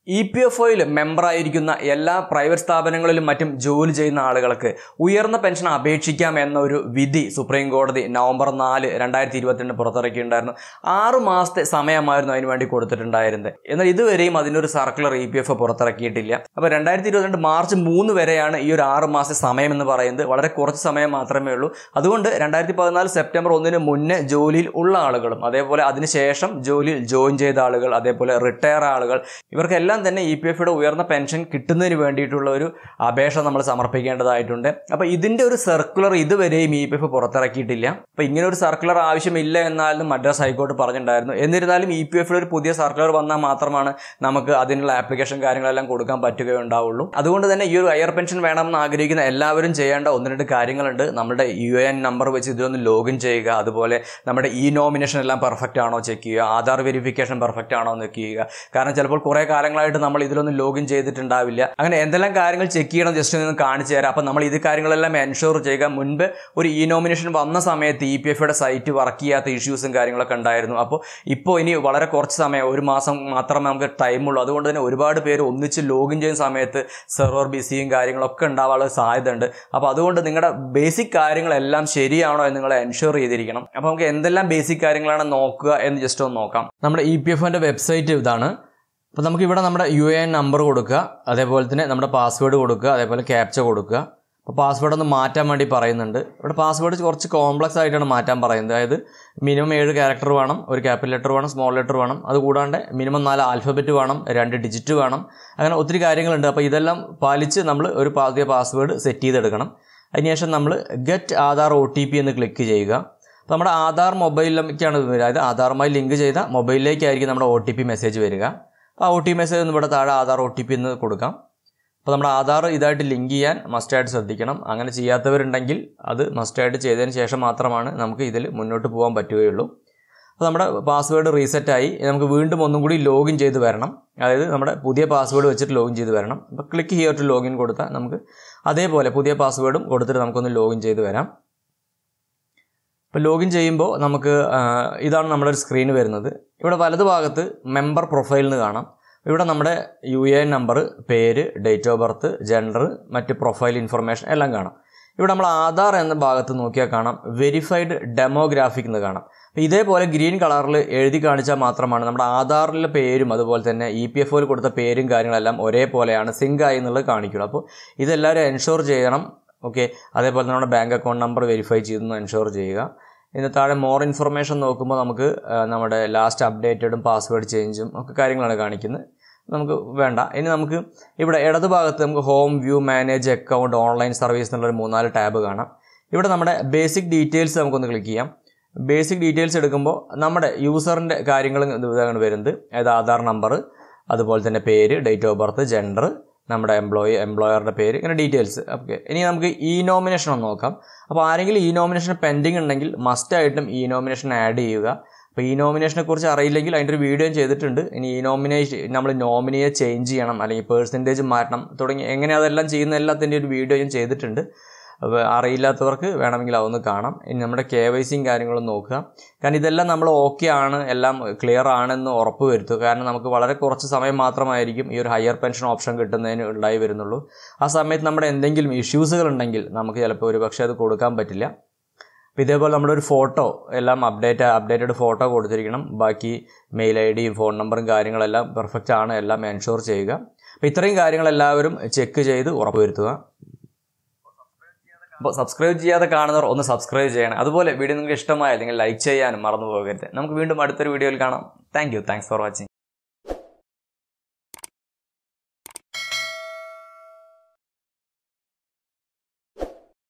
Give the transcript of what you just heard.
E P F ഒയിൽ മെമ്പറായിരിക്കുന്ന എല്ലാ പ്രൈവറ്റ് സ്ഥാപനങ്ങളിലും മറ്റും ജോലി ചെയ്യുന്ന ആളുകൾക്ക് ഉയർന്ന പെൻഷൻ അപേക്ഷിക്കാം എന്നൊരു വിധി സുപ്രീം കോടതി നവംബർ നാല് രണ്ടായിരത്തി ഇരുപത്തിരണ്ട് പുറത്തിറക്കിയിട്ടുണ്ടായിരുന്നു ആറു മാസത്തെ സമയമായിരുന്നു അതിന് വേണ്ടി കൊടുത്തിട്ടുണ്ടായിരുന്നത് എന്നാൽ ഇതുവരെയും അതിനൊരു സർക്കുലർ ഇ പി എഫ് പുറത്തിറക്കിയിട്ടില്ല അപ്പോൾ രണ്ടായിരത്തി ഇരുപത്തിരണ്ട് മാർച്ച് മൂന്ന് വരെയാണ് ഈ ഒരു ആറ് മാസത്തെ സമയം എന്ന് പറയുന്നത് വളരെ കുറച്ച് സമയം മാത്രമേ ഉള്ളൂ അതുകൊണ്ട് രണ്ടായിരത്തി പതിനാല് സെപ്റ്റംബർ ഒന്നിന് മുന്നേ ജോലിയിൽ ഉള്ള ആളുകളും അതേപോലെ അതിനുശേഷം ജോലിയിൽ ജോയിൻ ചെയ്ത ആളുകൾ അതേപോലെ റിട്ടയർ ആളുകൾ ഇവർക്കെല്ലാം തന്നെ ഇ പി എഫിയുടെ ഉയർന്ന പെൻഷൻ കിട്ടുന്നതിന് വേണ്ടിയിട്ടുള്ള ഒരു അപേക്ഷ നമ്മൾ സമർപ്പിക്കേണ്ടതായിട്ടുണ്ട് അപ്പോൾ ഇതിൻ്റെ ഒരു സർക്കുലർ ഇതുവരെയും ഇ പി എഫ് പുറത്തിറക്കിയിട്ടില്ല അപ്പോൾ ഇങ്ങനെ ഒരു സർക്കുലർ ആവശ്യമില്ല എന്നാലും മദ്രാസ് ഹൈക്കോടതി പറഞ്ഞിട്ടുണ്ടായിരുന്നു എന്നിരുന്നാലും ഇ പി എഫിൽ ഒരു പുതിയ സർക്കുലർ വന്നാൽ മാത്രമാണ് നമുക്ക് അതിനുള്ള ആപ്ലിക്കേഷൻ കാര്യങ്ങളെല്ലാം കൊടുക്കാൻ പറ്റുകയുണ്ടാവുള്ളൂ അതുകൊണ്ട് തന്നെ ഈ ഒരു ഹയർ പെൻഷൻ വേണമെന്ന് ആഗ്രഹിക്കുന്ന എല്ലാവരും ചെയ്യേണ്ട ഒന്ന് രണ്ട് കാര്യങ്ങളുണ്ട് നമ്മുടെ യു എൻ നമ്പർ വെച്ച് ഇതൊന്ന് ലോഗിൻ ചെയ്യുക അതുപോലെ നമ്മുടെ ഇ നോമിനേഷൻ എല്ലാം പെർഫെക്റ്റ് ആണോ ചെക്ക് ചെയ്യുക ആധാർ വെരിഫിക്കേഷൻ പെർഫെക്റ്റ് ആണോ എന്ന് ചെയ്യുക കാരണം ചിലപ്പോൾ കുറേ കാലങ്ങളായിട്ട് നമ്മൾ ഇതിലൊന്നും ലോഗിൻ ചെയ്തിട്ടുണ്ടാവില്ല അങ്ങനെ എന്തെല്ലാം കാര്യങ്ങൾ ചെക്ക് ചെയ്യണം ജസ്റ്റ് ഒന്ന് കാണിച്ചു തരാം അപ്പം നമ്മൾ ഇത് കാര്യങ്ങളെല്ലാം എൻഷുർ ചെയ്യുക മുൻപ് ഒരു ഇ നോമിനേഷൻ വന്ന സമയത്ത് ഇ പി എഫിയുടെ സൈറ്റ് വർക്ക് ചെയ്യാത്ത ഇഷ്യൂസും കാര്യങ്ങളൊക്കെ ഉണ്ടായിരുന്നു അപ്പോൾ ഇപ്പോൾ ഇനി വളരെ കുറച്ച് സമയം ഒരു മാസം മാത്രമേ നമുക്ക് ടൈമുള്ളൂ അതുകൊണ്ട് തന്നെ ഒരുപാട് പേര് ഒന്നിച്ച് ലോഗിൻ ചെയ്യുന്ന സമയത്ത് സെർവർ ബിസിയും കാര്യങ്ങളൊക്കെ ഉണ്ടാവാനുള്ള സാധ്യതയുണ്ട് അപ്പോൾ അതുകൊണ്ട് നിങ്ങളുടെ ബേസിക് കാര്യങ്ങളെല്ലാം ശരിയാണോ എന്ന് നിങ്ങൾ എൻഷുർ ചെയ്തിരിക്കണം അപ്പോൾ നമുക്ക് എന്തെല്ലാം ബേസിക് കാര്യങ്ങളാണ് നോക്കുക എന്ന് ജസ്റ്റ് ഒന്ന് നോക്കാം നമ്മുടെ ഇ പി എഫിൻ്റെ വെബ്സൈറ്റ് ഇതാണ് അപ്പോൾ നമുക്ക് ഇവിടെ നമ്മുടെ യു എ എൻ നമ്പർ കൊടുക്കുക അതേപോലെ തന്നെ നമ്മുടെ പാസ്വേഡ് കൊടുക്കുക അതേപോലെ ക്യാപ്ച കൊടുക്കുക അപ്പോൾ പാസ്വേഡ് ഒന്ന് മാറ്റാൻ വേണ്ടി പറയുന്നുണ്ട് ഇവിടെ പാസ്വേഡ് കുറച്ച് കോംപ്ലക്സ് ആയിട്ടാണ് മാറ്റാൻ പറയുന്നത് അതായത് മിനിമം ഏഴ് ക്യാരക്ടർ വേണം ഒരു ക്യാപിറ്റൽ ലെറ്റർ വേണം സ്മോൾ ലെറ്റർ വേണം അത് കൂടാണ്ട് മിനിമം നാല് ആൽഫബറ്റ് വേണം രണ്ട് ഡിജിറ്റ് വേണം അങ്ങനെ ഒത്തിരി കാര്യങ്ങളുണ്ട് അപ്പോൾ ഇതെല്ലാം പാലിച്ച് നമ്മൾ ഒരു പുതിയ പാസ്വേഡ് സെറ്റ് ചെയ്തെടുക്കണം അതിനുശേഷം നമ്മൾ get Aadhaar O T P എന്ന് ക്ലിക്ക് ചെയ്യുക അപ്പോൾ നമ്മുടെ ആധാർ മൊബൈലിലേക്കാണ് ഇത് വരിക അതായത് ആധാറുമായി ലിങ്ക് ചെയ്ത മൊബൈലിലേക്കായിരിക്കും നമ്മുടെ ഒ ടി പി മെസ്സേജ് വരിക അപ്പോൾ ആ ഒ ടി മെസ്സേജ് ഒന്ന് ഇവിടെ താഴെ ആധാർ ഒ ടി പി എന്ന് കൊടുക്കാം അപ്പോൾ നമ്മുടെ ആധാർ ഇതായിട്ട് ലിങ്ക് ചെയ്യാൻ മസ്റ്റായിട്ട് ശ്രദ്ധിക്കണം അങ്ങനെ ചെയ്യാത്തവരുണ്ടെങ്കിൽ അത് മസ്റ്റായിട്ട് ചെയ്തതിന് ശേഷം മാത്രമാണ് നമുക്ക് ഇതിൽ മുന്നോട്ട് പോകാൻ പറ്റുകയുള്ളൂ അപ്പോൾ നമ്മുടെ പാസ്വേഡ് റീസെറ്റായി നമുക്ക് വീണ്ടും ഒന്നും കൂടി ലോഗിൻ ചെയ്ത് വരണം അതായത് നമ്മുടെ പുതിയ പാസ്വേഡ് വെച്ചിട്ട് ലോഗിൻ ചെയ്ത് വരണം അപ്പോൾ ക്ലിക്ക് ഹിയർ ടു ലോഗിൻ കൊടുത്താൽ നമുക്ക് അതേപോലെ പുതിയ പാസ്വേഡും കൊടുത്തിട്ട് നമുക്കൊന്ന് ലോഗിൻ ചെയ്ത് വരാം ഇപ്പോൾ ലോഗിൻ ചെയ്യുമ്പോൾ നമുക്ക് ഇതാണ് നമ്മുടെ ഒരു സ്ക്രീൻ വരുന്നത് ഇവിടെ വലതു ഭാഗത്ത് മെമ്പർ പ്രൊഫൈൽ എന്ന് കാണാം ഇവിടെ നമ്മുടെ യു എ എൻ നമ്പർ പേര് ഡേറ്റ് ഓഫ് ബർത്ത് ജെൻഡർ മറ്റ് പ്രൊഫൈൽ ഇൻഫർമേഷൻ എല്ലാം കാണാം ഇവിടെ നമ്മൾ ആധാർ എന്ന ഭാഗത്ത് നോക്കിയാൽ കാണാം വെരിഫൈഡ് ഡെമോഗ്രാഫിക് എന്ന് കാണാം അപ്പോൾ ഇതേപോലെ ഗ്രീൻ കളറിൽ എഴുതി കാണിച്ചാൽ മാത്രമാണ് നമ്മുടെ ആധാറിലെ പേരും അതുപോലെ തന്നെ ഇ പി എഫ് ഒയിൽ കൊടുത്ത പേരും കാര്യങ്ങളെല്ലാം ഒരേപോലെയാണ് സിങ്ക് ആയി എന്നുള്ളത് കാണിക്കുള്ളൂ അപ്പോൾ ഇതെല്ലാവരും എൻഷുർ ചെയ്യണം ഓക്കെ അതേപോലെ നമ്മുടെ ബാങ്ക് അക്കൗണ്ട് നമ്പർ വെരിഫൈ ചെയ്തെന്ന് എൻഷുർ ചെയ്യുക ഇതിന് താഴെ മോർ ഇൻഫർമേഷൻ നോക്കുമ്പോൾ നമുക്ക് നമ്മുടെ ലാസ്റ്റ് അപ്ഡേറ്റഡും പാസ്വേഡ് ചേഞ്ചും ഒക്കെ കാര്യങ്ങളാണ് കാണിക്കുന്നത് നമുക്ക് വേണ്ട ഇനി നമുക്ക് ഇവിടെ ഇടത് ഭാഗത്ത് നമുക്ക് home view manage account online service എന്നുള്ളൊരു മൂന്നാല് ടാബ് കാണാം ഇവിടെ നമ്മുടെ ബേസിക് ഡീറ്റെയിൽസ് നമുക്കൊന്ന് ക്ലിക്ക് ചെയ്യാം ബേസിക് ഡീറ്റെയിൽസ് എടുക്കുമ്പോൾ നമ്മുടെ യൂസറിൻ്റെ കാര്യങ്ങൾ ഇതാണ് വരുന്നത് അതായത് ആധാർ നമ്പർ അതുപോലെ തന്നെ പേര് ഡേറ്റ് ഓഫ് ബർത്ത് ജെൻഡർ നമ്മുടെ എംപ്ലോയി എംപ്ലോയറുടെ പേര് ഇങ്ങനെ ഡീറ്റെയിൽസ് ഓക്കെ ഇനി നമുക്ക് ഇ നോമിനേഷൻ ഒന്ന് നോക്കാം അപ്പോൾ ആരെങ്കിലും ഇ നോമിനേഷൻ പെൻഡിങ് ഉണ്ടെങ്കിൽ മസ്റ്റായിട്ടും ഇ നോമിനേഷൻ ആഡ് ചെയ്യുക അപ്പോൾ ഈ നോമിനേഷനെ കുറിച്ച് അറിയില്ലെങ്കിൽ അതിൻ്റെ ഒരു വീഡിയോ ചെയ്തിട്ടുണ്ട് ഇനി ഈ നോമിനേഷൻ നമ്മൾ നോമിനിയെ ചേഞ്ച് ചെയ്യണം അല്ലെങ്കിൽ പേഴ്സൻറ്റേജ് മാറ്റണം തുടങ്ങി എങ്ങനെ അതെല്ലാം ചെയ്യുന്ന എല്ലാത്തിൻ്റെ ഒരു വീഡിയോ ഞാൻ ചെയ്തിട്ടുണ്ട് അപ്പോൾ അറിയില്ലാത്തവർക്ക് വേണമെങ്കിൽ അതൊന്ന് കാണാം ഇനി നമ്മുടെ കെ വൈ സിയും കാര്യങ്ങളും നോക്കുക കാരണം ഇതെല്ലാം നമ്മൾ ഓക്കെ ആണ് എല്ലാം ക്ലിയർ ആണെന്ന് ഉറപ്പ് വരുത്തുക കാരണം നമുക്ക് വളരെ കുറച്ച് സമയം മാത്രമായിരിക്കും ഈ ഒരു ഹയർ പെൻഷൻ ഓപ്ഷൻ കിട്ടുന്നതിന് ഉണ്ടായി വരുന്നുള്ളൂ ആ സമയത്ത് നമ്മുടെ എന്തെങ്കിലും ഇഷ്യൂസുകൾ ഉണ്ടെങ്കിൽ നമുക്ക് ചിലപ്പോൾ ഒരു പക്ഷേ അത് കൊടുക്കാൻ പറ്റില്ല അപ്പോൾ ഇതേപോലെ നമ്മുടെ ഒരു ഫോട്ടോ എല്ലാം അപ്ഡേറ്റ് അപ്ഡേറ്റഡ് ഫോട്ടോ കൊടുത്തിരിക്കണം ബാക്കി മെയിൽ ഐ ഡിയും ഫോൺ നമ്പറും കാര്യങ്ങളെല്ലാം പെർഫെക്റ്റ് ആണ് എല്ലാം എൻഷുർ ചെയ്യുക അപ്പോൾ ഇത്രയും കാര്യങ്ങളെല്ലാവരും ചെക്ക് ചെയ്ത് ഉറപ്പുവരുത്തുക അപ്പോൾ സബ്സ്ക്രൈബ് ചെയ്യാതെ കാണുന്നവർ ഒന്ന് സബ്സ്ക്രൈബ് ചെയ്യണം അതുപോലെ വീഡിയോ നിങ്ങൾക്ക് ഇഷ്ടമായ അല്ലെങ്കിൽ ലൈക്ക് ചെയ്യാനും മറന്നു പോകരുത് നമുക്ക് വീണ്ടും അടുത്തൊരു വീഡിയോയിൽ കാണാം thank you thanks for watching